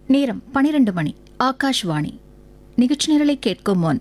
நேரம் பனிரெண்டு மணி ஆகாஷ்வாணி நிகழ்ச்சி நிரலை கேட்கும் முன்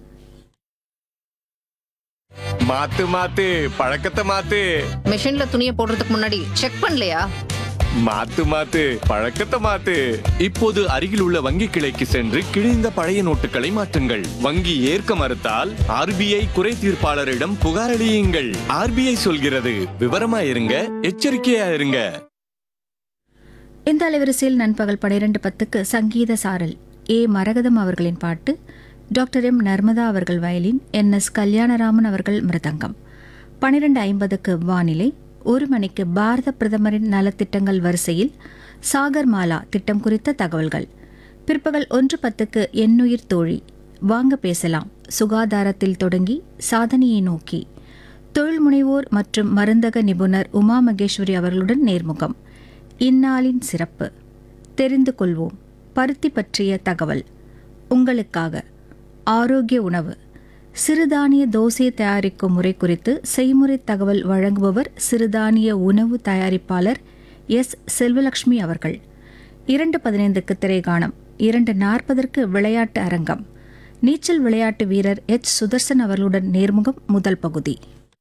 மாத்து மாத்து பழக்கத்தை மாத்து மிஷின்ல துணியை போடுறதுக்கு முன்னாடி செக் பண்ணலையா மாத்து மாத்து பழக்கத்தை மாத்து இப்போது அருகில் உள்ள வங்கி கிளைக்கு சென்று கிழிந்த பழைய நோட்டுகளை மாற்றுங்கள் வங்கி ஏற்க மறுத்தால் ஆர்பிஐ குறை தீர்ப்பாளரிடம் புகார் அளியுங்கள் ஆர்பிஐ சொல்கிறது விவரமா இருங்க எச்சரிக்கையா இருங்க இந்த அலைவரிசையில் நண்பகல் பனிரெண்டு பத்துக்கு சங்கீத சாரல் ஏ மரகதம் அவர்களின் பாட்டு டாக்டர் எம் நர்மதா அவர்கள் வயலின் என் எஸ் கல்யாணராமன் அவர்கள் மிருதங்கம் பனிரெண்டு ஐம்பதுக்கு வானிலை ஒரு மணிக்கு பாரத பிரதமரின் நலத்திட்டங்கள் வரிசையில் சாகர் மாலா திட்டம் குறித்த தகவல்கள் பிற்பகல் ஒன்று பத்துக்கு எண்ணுயிர் தோழி வாங்க பேசலாம் சுகாதாரத்தில் தொடங்கி சாதனையை நோக்கி தொழில் முனைவோர் மற்றும் மருந்தக நிபுணர் உமா மகேஸ்வரி அவர்களுடன் நேர்முகம் இந்நாளின் சிறப்பு தெரிந்து கொள்வோம் பருத்தி பற்றிய தகவல் உங்களுக்காக ஆரோக்கிய உணவு சிறுதானிய தோசை தயாரிக்கும் முறை குறித்து செய்முறை தகவல் வழங்குபவர் சிறுதானிய உணவு தயாரிப்பாளர் எஸ் செல்வலட்சுமி அவர்கள் இரண்டு பதினைந்துக்கு திரைகாணம் இரண்டு நாற்பதற்கு விளையாட்டு அரங்கம் நீச்சல் விளையாட்டு வீரர் எச் சுதர்சன் அவர்களுடன் நேர்முகம் முதல் பகுதி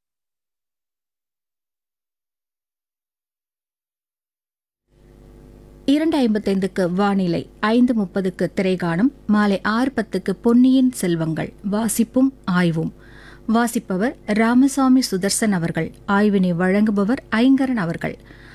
இரண்டு ஐம்பத்தைந்துக்கு வானிலை ஐந்து முப்பதுக்கு திரைகாணும் மாலை ஆறு பத்துக்கு பொன்னியின் செல்வங்கள் வாசிப்பும் ஆய்வும் வாசிப்பவர் ராமசாமி சுதர்சன் அவர்கள் ஆய்வினை வழங்குபவர் ஐங்கரன் அவர்கள்